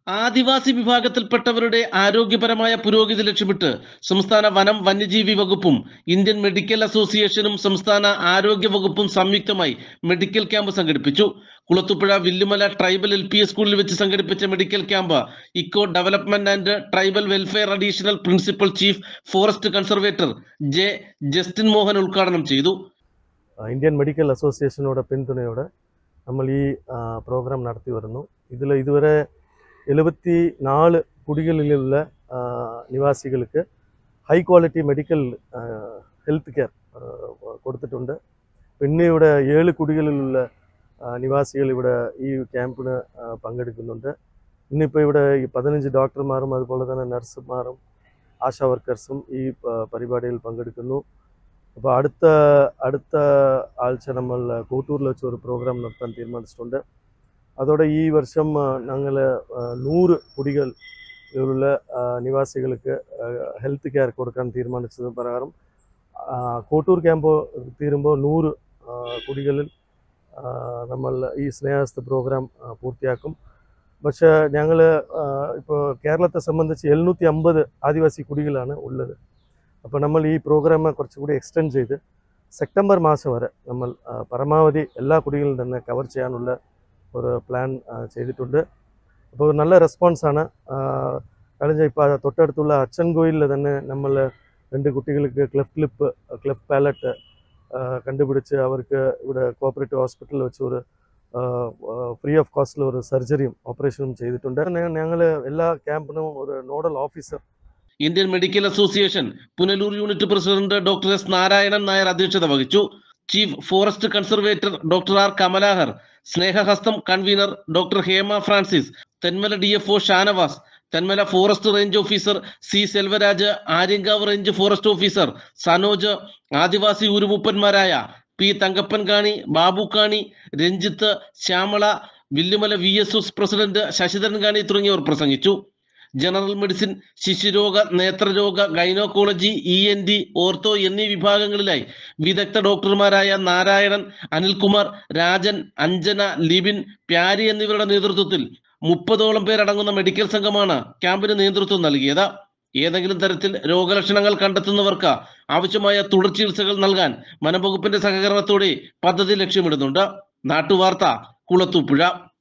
ആദിവാസി വിഭാഗത്തിൽപ്പെട്ടവരുടെ ആരോഗ്യപരമായ പുരോഗതി ലക്ഷ്യമിട്ട് സംസ്ഥാന വനം വന്യജീവി വകുപ്പും ഇന്ത്യൻ മെഡിക്കൽ അസോസിയേഷനും സംസ്ഥാന ആരോഗ്യ വകുപ്പും സംയുക്തമായി മെഡിക്കൽ ക്യാമ്പ് സംഘടിപ്പിച്ചു Kulathupuzha Villumala tribal L P സ്കൂളിൽ വെച്ച് സംഘടിപ്പിച്ച medical camp eco development and tribal welfare additional principal chief forest conservator J Justin Mohan ഉദ്ഘാടനം ചെയ്തു ഇന്ത്യൻ മെഡിക്കൽ അസോസിയേഷനോட പിന്തുണയോടെ നമ്മൾ ഈ ആ, പ്രോഗ്രാം നടത്തി വരുന്നു ഇതിൽ ഇതുവരെ എഴുപത്തി നാല് കുടികളിലുള്ള ആ, നിവാസികൾക്ക് high quality medical health care കൊടുത്തിട്ടുണ്ട് പിന്നെ ഇവിടെ ഏഴ് കുടികളിലുള്ള ആ, നിവാസികൾ ഇവിടെ ഈ ക്യാമ്പിന് ആ, പങ്കെടുക്കുന്നുണ്ട് ഇന്നിപ്പോൾ ഇവിടെ ഈ പതിനഞ്ച് ഡോക്ടർമാരും അതുപോലെ തന്നെ നഴ്സുമാരും ആശാ വർക്കേഴ്സും ഈ പ- പരിപാടിയിൽ പങ്കെടുക്കുന്നു അപ്പോൾ അടുത്ത അടുത്ത ആഴ്ച നമ്മൾ കോട്ടൂരിൽ വെച്ച് ഒരു പ്രോഗ്രാം നടത്താൻ തീരുമാനിച്ചിട്ടുണ്ട് അതോടെ ഈ വർഷം ഞങ്ങൾ നൂറ് കുടികൾ ഉള്ള ആ, നിവാസികൾക്ക് ഹെൽത്ത് കെയർ കൊടുക്കാൻ തീരുമാനിച്ചത് പ്രകാരം ആ, കോട്ടൂർ ക്യാമ്പ് തീരുമ്പോൾ നൂറ് ആ, കുടികളിൽ ആ, നമ്മൾ ഈ സ്നേഹസ്ഥ പ്രോഗ്രാം ആ, പൂർത്തിയാക്കും പക്ഷേ ഞങ്ങൾ ഇപ്പോൾ കേരളത്തെ സംബന്ധിച്ച് എഴുന്നൂറ്റി അമ്പത് ആദിവാസി കുടികളാണ് ഉള്ളത് അപ്പോൾ നമ്മൾ ഈ പ്രോഗ്രാം കുറച്ചുകൂടി എക്സ്റ്റെൻഡ് ചെയ്ത് സെപ്റ്റംബർ മാസം വരെ നമ്മൾ ആ, പരമാവധി എല്ലാ കുടികളും തന്നെ കവർ ചെയ്യാനുള്ള ഒരു പ്ലാൻ ആ, ചെയ്തിട്ടുണ്ട് അപ്പോൾ നല്ല റെസ്പോൺസാണ് കഴിഞ്ഞ ഇപ്പോൾ തൊട്ടടുത്തുള്ള അച്ചൻകോയിലിൽ തന്നെ നമ്മൾ രണ്ട് കുട്ടികൾക്ക് ക്ലെഫ്റ്റ് ലിപ്പ് ക്ലെഫ്റ്റ് പാലറ്റ് കണ്ടുപിടിച്ച് അവർക്ക് ഇവിടെ കോപ്പറേറ്റീവ് ഹോസ്പിറ്റലിൽ വെച്ച് ഒരു ഫ്രീ ഓഫ് കോസ്റ്റിൽ ഒരു സർജറിയും ഓപ്പറേഷനും ചെയ്തിട്ടുണ്ട് ഞങ്ങൾ എല്ലാ ക്യാമ്പിനും ഒരു nodal officer Indian medical association Punalur unit president doctor S Narayanan Nair അധ്യക്ഷത വഹിച്ചു chief forest conservator doctor R Kamalahar Snehahastham convener doctor Hema Francis Thenmala D F O Shanavas Thenmala forest range officer C Selvaraj Aryankavu range forest officer Sanoj ആദിവാസി ഉരുമുപ്പന്മാരായ P Thankappan Kani Babu Kani Ranjith Shyamala Villumala V S S president Sasidharan Kani തുടങ്ങിയവർ പ്രസംഗിച്ചു general medicine ശിശുരോഗ നേത്രരോഗ gynaecology E N D ortho എന്നീ വിഭാഗങ്ങളിലായി വിദഗ്ധ ഡോക്ടർമാരായ നാരായണൻ അനിൽകുമാർ രാജൻ അഞ്ജന ലിബിൻ പ്യാരി എന്നിവരുടെ നേതൃത്വത്തിൽ മുപ്പതോളം പേരടങ്ങുന്ന മെഡിക്കൽ സംഘമാണ് ക്യാമ്പിന് നേതൃത്വം നൽകിയത് ഏതെങ്കിലും തരത്തിൽ രോഗലക്ഷണങ്ങൾ കണ്ടെത്തുന്നവർക്ക് ആവശ്യമായ തുടർ ചികിത്സകൾ നൽകാൻ വനംവകുപ്പിന്റെ സഹകരണത്തോടെ പദ്ധതി ലക്ഷ്യമിടുന്നുണ്ട് നാട്ടുവാർത്ത കുളത്തൂപ്പുഴ